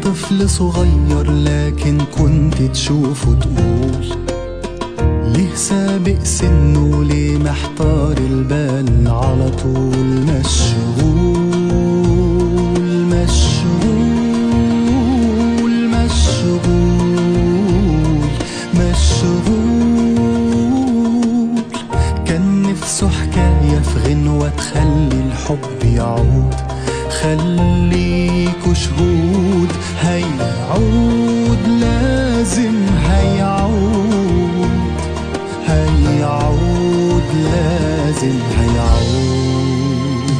طفل صغير لكن كنت تشوفه تقول ليه سابق سنه ليه محتار البال على طول مشغول مشغول مشغول مشغول كان نفسه حكاية في غنوة تخلي الحب يعود خليكوا شهود هيعود لازم هيعود هيعود لازم هيعود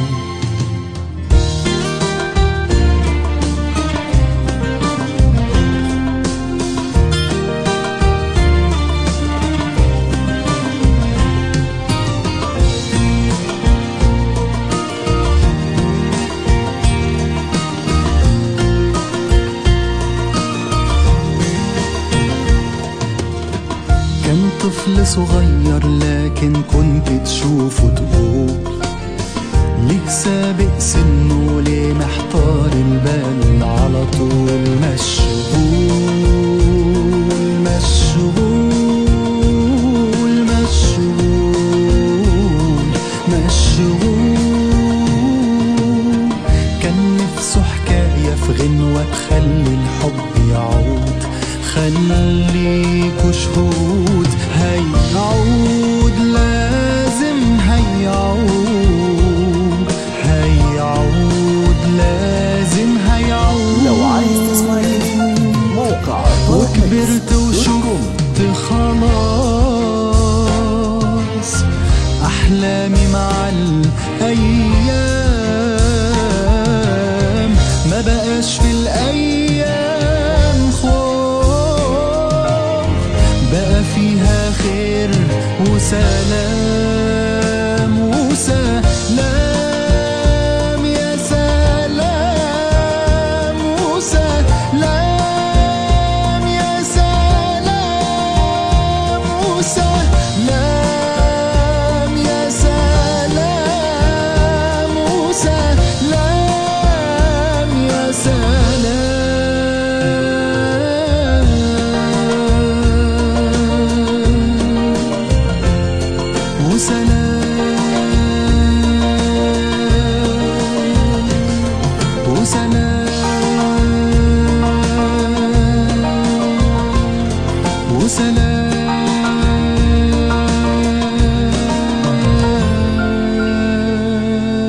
كان طفل صغير لكن كنت تشوفه تقول ليه سابق سنه ليه محتار البال على طول مشغول مشغول مشغول مشغول كان نفسه حكاية في غنوة تخلي الحب يعود خليكوا شهود هيعود لازم هيعود هيعود لازم هيعود لو عايز تسمع جديد موقع وكبرت وشفت خلاص أحلامي مع الأيام ما بقاش في الأيام خوف بقى فيها خير وسلام وسلام يا سلام وسلام يا سلام وسلام يا سلام وسلام يا سلام وسلام وسلام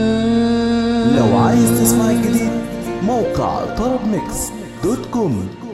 وسلام لو عايز تسمع جديد موقع طرب ميكس دوت كوم